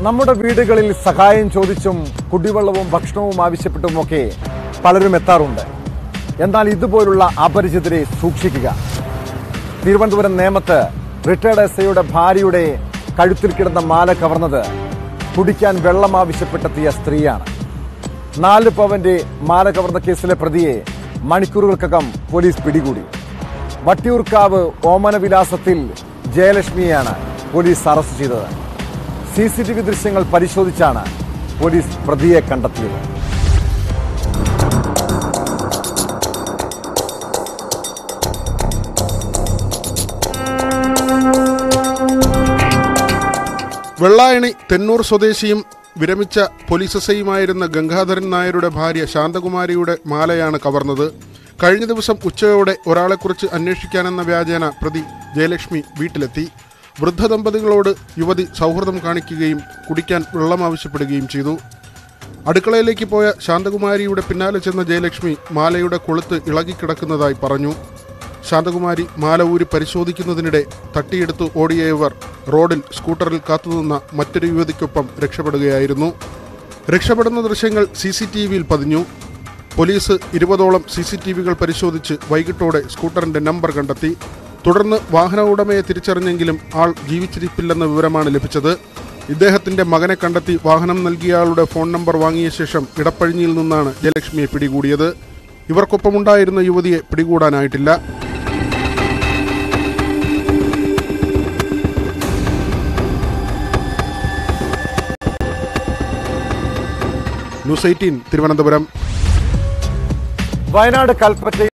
നമ്മുടെ വീടുകളിൽ സഹായം ചോദിച്ചും കുടിവെള്ളവും ഭക്ഷണവും ആവശ്യപ്പെട്ടുമൊക്കെ പലരും എത്താറുണ്ട് എന്നാൽ ഇതുപോലുള്ള അപരിചിതരെ സൂക്ഷിക്കുക തിരുവനന്തപുരം നേമത്ത് റിട്ടയർഡ് എസ് ഐയുടെ ഭാര്യയുടെ കഴുത്തിൽ കിടന്ന മാല കവർന്നത് കുടിക്കാൻ വെള്ളം ആവശ്യപ്പെട്ടെത്തിയ സ്ത്രീയാണ് നാല് പവന്റെ മാല കവർന്ന കേസിലെ പ്രതിയെ മണിക്കൂറുകൾക്കകം പോലീസ് പിടികൂടി വട്ടിയൂർക്കാവ് ഓമനവിലാസത്തിൽ ജയലക്ഷ്മിയെയാണ് പോലീസ് അറസ്റ്റ് ചെയ്തത് സി സി ടി വി ദൃശ്യങ്ങൾ പരിശോധിച്ചാണ് പോലീസ് പ്രതിയെ കണ്ടെത്തിയത് വെള്ളായണി തെന്നൂർ സ്വദേശിയും വിരമിച്ച പോലീസ് എസ് ഐയുമായിരുന്ന ഗംഗാധരൻ നായരുടെ ഭാര്യ ശാന്തകുമാരിയുടെ മാലയാണ് കവർന്നത് കഴിഞ്ഞ ദിവസം ഉച്ചയോടെ ഒരാളെക്കുറിച്ച് അന്വേഷിക്കാനെന്ന വ്യാജേന പ്രതി ജയലക്ഷ്മി വീട്ടിലെത്തി വൃദ്ധ ദമ്പതികളോട് യുവതി സൗഹൃദം കാണിക്കുകയും കുടിക്കാൻ വെള്ളം ആവശ്യപ്പെടുകയും ചെയ്തു അടുക്കളയിലേക്ക് പോയ ശാന്തകുമാരിയുടെ പിന്നാലെ ചെന്ന ജയലക്ഷ്മി മാലയുടെ കൊളുത്ത് ഇളകിക്കിടക്കുന്നതായി പറഞ്ഞു ശാന്തകുമാരി മാല ഊരി പരിശോധിക്കുന്നതിനിടെ തട്ടിയെടുത്ത് ഓടിയ ഇവർ റോഡിൽ സ്കൂട്ടറിൽ കാത്തുനിന്ന മറ്റൊരു യുവതിക്കൊപ്പം രക്ഷപ്പെടുകയായിരുന്നു രക്ഷപ്പെടുന്ന ദൃശ്യങ്ങൾ സി സി ടി വിയിൽ പതിഞ്ഞു പോലീസ് ഇരുപതോളം സി സി ടി വികൾ പരിശോധിച്ച് വൈകിട്ടോടെ സ്കൂട്ടറിന്റെ നമ്പർ കണ്ടെത്തി തുടർന്ന് വാഹന ഉടമയെ തിരിച്ചറിഞ്ഞെങ്കിലും ആൾ ജീവിച്ചിരിപ്പില്ലെന്ന വിവരമാണ് ലഭിച്ചത് ഇദ്ദേഹത്തിന്റെ മകനെ കണ്ടെത്തി വാഹനം നൽകിയയാളുടെ ഫോൺ നമ്പർ വാങ്ങിയ ശേഷം ഇടപ്പഴിഞ്ഞിയിൽ നിന്നാണ് ജയലക്ഷ്മിയെ പിടികൂടിയത് ഇവർക്കൊപ്പമുണ്ടായിരുന്ന യുവതിയെ പിടികൂടാനായിട്ടില്ല ന്യൂസ് എയ്റ്റീൻ തിരുവനന്തപുരം വയനാട് കൽപ്പറ്റയിൽ